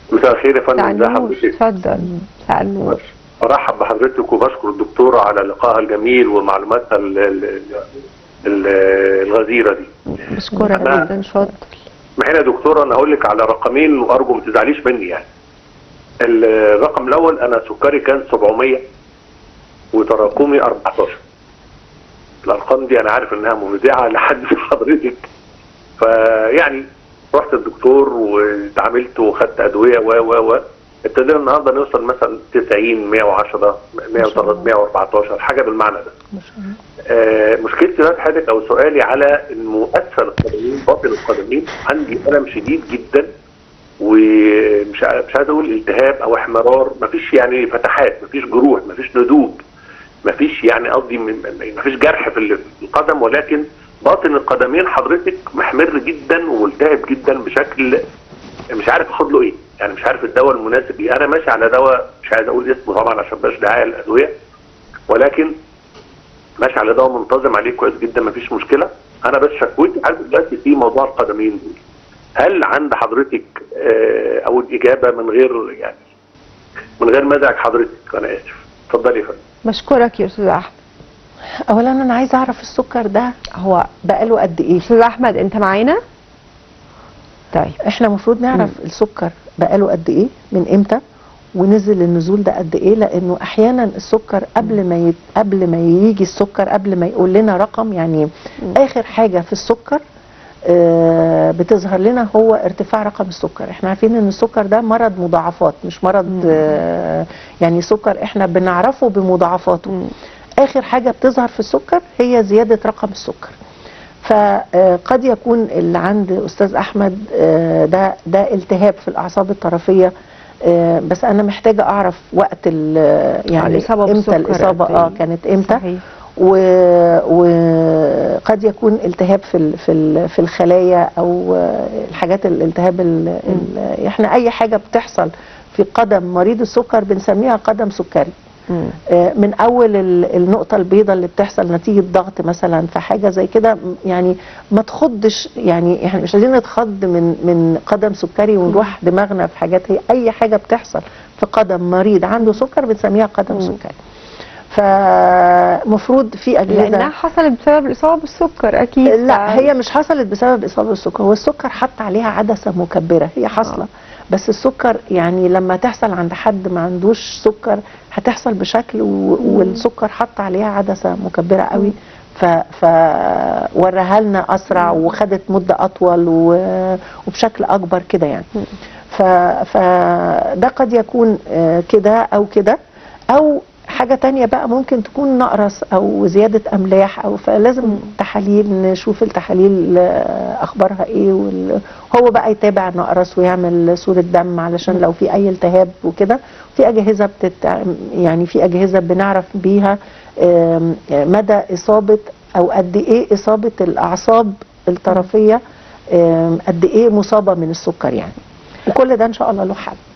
مساء الخير يا فندم ازي تعالوا حضرتك اتفضل تعالوا برحب بحضرتك وبشكر الدكتوره على لقائها الجميل ومعلوماتها ال- ال- ال- الغزيره دي بشكرك أنا- جدا اتفضل اسمحي لي يا دكتوره انا هقول لك على رقمين وارجو ما تزعليش مني يعني الرقم الاول انا سكري كان 700 وتراكمي 14 الارقام دي انا عارف انها مفزعه لحد حضرتك فيعني رحت الدكتور واتعاملت وخدت ادويه و و و ابتدينا النهارده نوصل مثلا 90 110 113 114 حاجه بالمعنى ده ما شاء الله آه، مشكلتي دلوقتي حضرتك او سؤالي على انه اسفل القدمين باطن القدمين عندي الم شديد جدا ومش ع- مش عايز اقول التهاب او احمرار مفيش يعني فتحات مفيش جروح مفيش ندوب مفيش يعني قصدي من- مفيش جرح في ال- في القدم ولكن باطن القدمين حضرتك محمر جدا وملتهب جدا بشكل مش عارف اخد له ايه يعني مش عارف الدواء المناسب ايه انا ماشي على دواء مش عايز اقول اسمه طبعا عشان مبقاش دعايه للادويه ولكن ماشي على دواء منتظم عليه كويس جدا مفيش مشكله انا بس شكوتي عارف دلوقتي في موضوع القدمين دول هل عند حضرتك آه، او الاجابه من غير يعني من غير مزعج حضرتك انا اسف اتفضلي يا فندم بشكرك يا استاذ احمد اولا انا عايزه اعرف السكر ده هو بقاله قد ايه استاذ احمد انت معانا طيب احنا المفروض نعرف السكر بقاله قد ايه من امتى ونزل النزول ده قد ايه لانه احيانا السكر قبل ما يت... قبل ما يجي السكر قبل ما يقول لنا رقم يعني اخر حاجه في السكر آه، بتظهر لنا هو ارتفاع رقم السكر احنا عارفين ان السكر ده مرض مضاعفات مش مرض آه، يعني سكر احنا بنعرفه بمضاعفاته اخر حاجه بتظهر في السكر هي زياده رقم السكر فقد يكون اللي عند استاذ احمد آه، ده ده التهاب في الاعصاب الطرفيه آه، بس انا محتاجه اعرف وقت ال- يعني الإصابة امتى بالسكر الاصابه قد اه إيه؟ كانت امتى صحيح. و- وقد يكون التهاب في ال- في ال- في الخلايا او آه، الحاجات الالتهاب ال- ال- احنا اي حاجه بتحصل في قدم مريض السكر بنسميها قدم سكري مم. آه، من اول ال- النقطه البيضاء اللي بتحصل نتيجه ضغط مثلا في حاجه زي كده م- يعني ما تخضش يعني احنا مش عايزين نتخض من من قدم سكري ونروح دماغنا في حاجات هي اي حاجه بتحصل في قدم مريض عنده سكر بنسميها قدم سكري فمفروض في اجهزه لانها حصلت بسبب الاصابه بالسكر اكيد لا هي مش حصلت بسبب اصابه بالسكر هو السكر حط عليها عدسه مكبره هي حاصله بس السكر يعني لما تحصل عند حد ما عندوش سكر هتحصل بشكل و- والسكر حط عليها عدسه مكبره قوي ف فوراها لنا اسرع وخدت مده اطول و- وبشكل اكبر كده يعني ف فده قد يكون آه، كده او كده او حاجة تانية بقى ممكن تكون نقرس أو زيادة أملاح أو فلازم تحاليل نشوف التحاليل آه، أخبارها إيه وال- هو بقى يتابع نقرس ويعمل صورة دم علشان لو في أي التهاب وكده في أجهزة بتت يعني في أجهزة بنعرف بيها آم، مدى إصابة أو قد إيه إصابة الأعصاب الطرفية آم، قد إيه مصابة من السكر يعني وكل ده إن شاء الله له حل